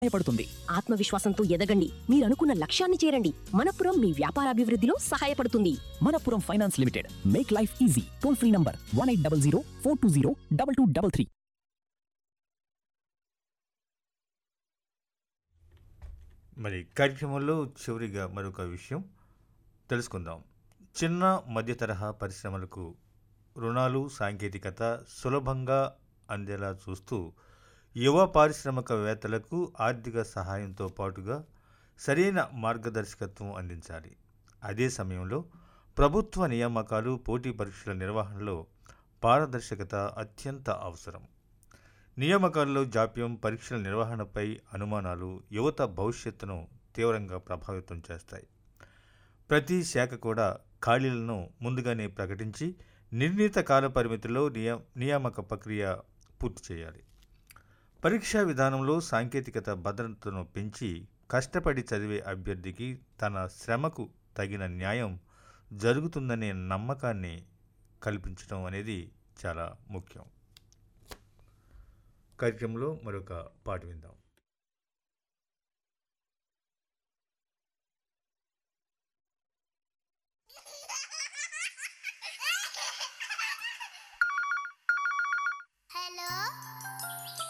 సహాయపడుతుంది ఆత్మవిశ్వాసంతో ఎదగండి మీరు అనుకున్న లక్ష్యాన్ని చేరండి మనపురం మీ వ్యాపారాభివృద్ధిలో సహాయపడుతుంది Manappuram finance limited make life easy toll free number one eight double zero four two zero double two double three మరి కార్యక్రమంలో చివరిగా మరొక విషయం తెలుసుకుందాం చిన్న మధ్య తరహా పరిశ్రమలకు రుణాలు సాంకేతికత సులభంగా అందేలా చూస్తూ యువ పారిశ్రామికవేత్తలకు ఆర్థిక సహాయంతో పాటుగా సరైన మార్గదర్శకత్వం అందించాలి అదే సమయంలో ప్రభుత్వ నియామకాలు పోటీ పరీక్షల నిర్వహణలో పారదర్శకత అత్యంత అవసరం నియామకాల్లో జాప్యం పరీక్షల నిర్వహణపై అనుమానాలు యువత భవిష్యత్తును తీవ్రంగా ప్రభావితం చేస్తాయి ప్రతి శాఖ కూడా ఖాళీలను ముందుగానే ప్రకటించి నిర్ణీత కాల పరిమితిలో నియా నియామక ప్రక్రియ పూర్తి చేయాలి పరీక్షా విధానంలో సాంకేతికత భద్రతను పెంచి కష్టపడి చదివే అభ్యర్థికి తన శ్రమకు తగిన న్యాయం జరుగుతుందనే నమ్మకాన్ని కల్పించడం అనేది చాలా ముఖ్యం కార్యక్రమంలో మరొక పాట విందాం